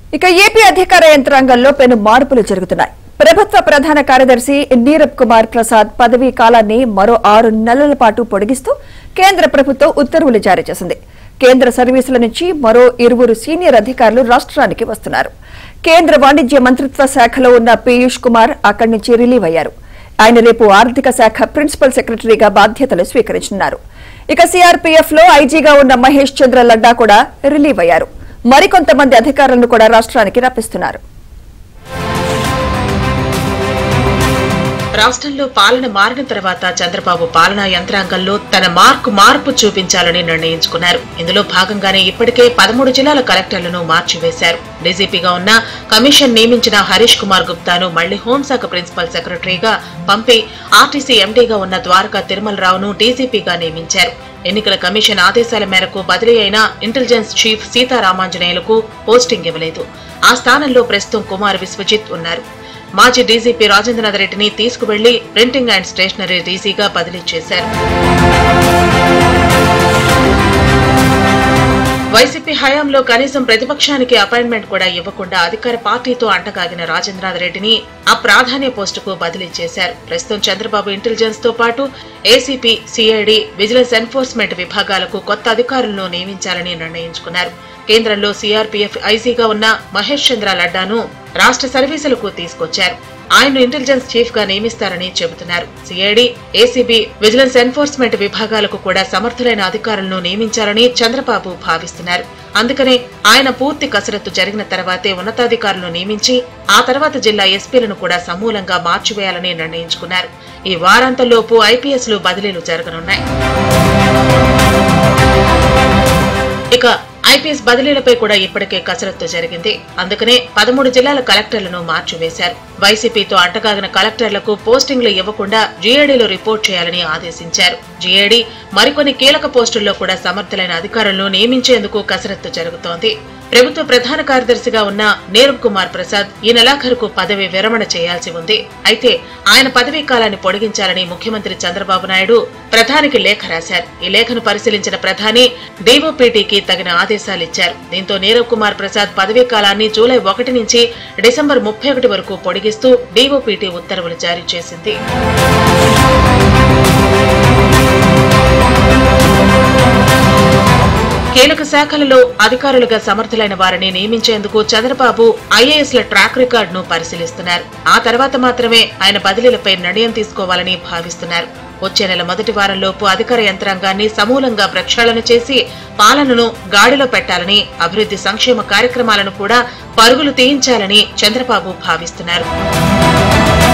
ఇక ఏపీ అధికార యంత్రాంగంలో పెను మార్పులు జరుగుతున్నాయి ప్రభుత్వ ప్రధాన కార్యదర్శి నీరబ్ కుమార్ ప్రసాద్ పదవీ కాలాన్ని మరో ఆరు నెలల పాటు పొడిగిస్తూ కేంద్ర ప్రభుత్వం ఉత్తర్వులు జారీ చేసింది కేంద్ర సర్వీసుల నుంచి మరో ఇరువురు సీనియర్ అధికారులు రాష్ట్రానికి వస్తున్నారు కేంద్ర వాణిజ్య మంత్రిత్వ శాఖలో ఉన్న పీయూష్ కుమార్ అక్కడి నుంచి రిలీవ్ అయ్యారు ఆయన రేపు ఆర్థిక శాఖ ప్రిన్సిపల్ సెక్రటరీగా బాధ్యతలు స్వీకరించనున్నారు ఇక సీఆర్పీఎఫ్ లో ఐజీగా ఉన్న మహేష్ చంద్ర లడ్డా కూడా రిలీవ్ అయ్యారు మరికొంతమంది అధికారులను కూడా రాష్ట్రానికి రప్పిస్తున్నారు రాష్ట్రంలో పాలన మారిన తర్వాత చంద్రబాబు పాలనా యంత్రాంగంలో తన మార్కు మార్పు చూపించాలని నిర్ణయించుకున్నారు ఇందులో భాగంగానే ఇప్పటికే పదమూడు జిల్లాల కలెక్టర్లను మార్చివేశారు డీజీపీగా ఉన్న కమిషన్ నియమించిన హరీష్ కుమార్ గుప్తాను మళ్లీ హోంశాఖ ప్రిన్సిపల్ సెక్రటరీగా పంపి ఆర్టీసీ ఎండీగా ఉన్న ద్వారకా తిరుమలరావును డీజీపీగా నియమించారు ఎన్నికల కమిషన్ ఆదేశాల మేరకు బదిలీ అయిన ఇంటెలిజెన్స్ చీఫ్ సీతారామాంజనేయులకు పోస్టింగ్ ఇవ్వలేదు ఆ స్థానంలో ప్రస్తుతం కుమార్ విశ్వజిత్ ఉన్నారు మాజీ డీజీపీ రాజేంద్రనాథ్ రెడ్డిని తీసుకువెళ్లి ప్రింటింగ్ అండ్ స్టేషనరీ డీసీగా బదిలీ చేశారు వైసీపీ హయాంలో కనీసం ప్రతిపక్షానికి అపాయింట్మెంట్ కూడా ఇవ్వకుండా అధికార పార్టీతో అంటకాగిన రాజేంద్రనాథ్ రెడ్డిని ఆ ప్రాధాన్య పోస్టుకు బదిలీ చేశారు ప్రస్తుతం చంద్రబాబు ఇంటెలిజెన్స్ తో పాటు ఏసీపీ సిఐడి విజిలెన్స్ ఎన్ఫోర్స్మెంట్ విభాగాలకు కొత్త అధికారులను నియమించాలని నిర్ణయించుకున్నారు కేంద్రంలో సీఆర్పీఎఫ్ ఐజీగా ఉన్న మహేష్ చంద్ర లడ్డాను రాష్ట్ర సర్వీసులకు తీసుకొచ్చారు ఆయన్ను ఇంటెలిజెన్స్ చీఫ్ గా నియమిస్తారని చెబుతున్నారు సిఐడి ఏసీబీ విజిలెన్స్ ఎన్ఫోర్స్మెంట్ విభాగాలకు కూడా సమర్థులైన అధికారులను నియమించాలని చంద్రబాబు భావిస్తున్నారు అందుకనే ఆయన పూర్తి కసరత్తు జరిగిన తర్వాతే ఉన్నతాధికారులను నియమించి ఆ తర్వాత జిల్లా ఎస్పీలను కూడా సమూలంగా మార్చివేయాలని నిర్ణయించుకున్నారు ఈ వారాంతంలోపు ఐపీఎస్ లు బదిలీలు జరగనున్నాయి ఇక ఐపీఎస్ బదిలీలపై కూడా ఇప్పటికే కసరత్తు జరిగింది అందుకనే పదమూడు జిల్లాల కలెక్టర్లను మార్చివేశారు వైసీపీతో అంటగాగిన కలెక్టర్లకు పోస్టింగ్లు ఇవ్వకుండా జీఏడీలో రిపోర్ట్ చేయాలని ఆదేశించారు జీఏడీ మరికొన్ని కీలక పోస్టుల్లో కూడా సమర్థులైన అధికారులను నియమించేందుకు కసరత్తు జరుగుతోంది ప్రభుత్వ ప్రధాన కార్యదర్శిగా ఉన్న నీరబ్ కుమార్ ప్రసాద్ ఈ నెలాఖరుకు పదవి విరమణ చేయాల్సి ఉంది అయితే ఆయన పదవీ కాలాన్ని పొడిగించాలని ముఖ్యమంత్రి చంద్రబాబు నాయుడు ప్రధానికి లేఖ రాశారు ఈ లేఖను పరిశీలించిన ప్రధాని డీఓపీటీకి తగిన ఆదేశాలిచ్చారు దీంతో నీరబ్ కుమార్ ప్రసాద్ పదవీ కాలాన్ని జూలై ఒకటి నుంచి డిసెంబర్ ముప్పై ఒకటి వరకు పొడిగిస్తూ డీఓపీటీ ఉత్తర్వులు జారీ చేసింది కీలక శాఖలలో అధికారులుగా సమర్థులైన వారిని నియమించేందుకు చంద్రబాబు ఐఏఎస్ల ట్రాక్ రికార్డును పరిశీలిస్తున్నారు ఆ తర్వాత మాత్రమే ఆయన బదిలీలపై నిర్ణయం తీసుకోవాలని భావిస్తున్నారు వచ్చే నెల మొదటి వారంలోపు అధికార యంత్రాంగాన్ని సమూలంగా ప్రక్షాళన చేసి పాలనను గాడిలో పెట్టాలని అభివృద్ధి సంక్షేమ కార్యక్రమాలను కూడా పరుగులు తీయించాలని చంద్రబాబు భావిస్తున్నారు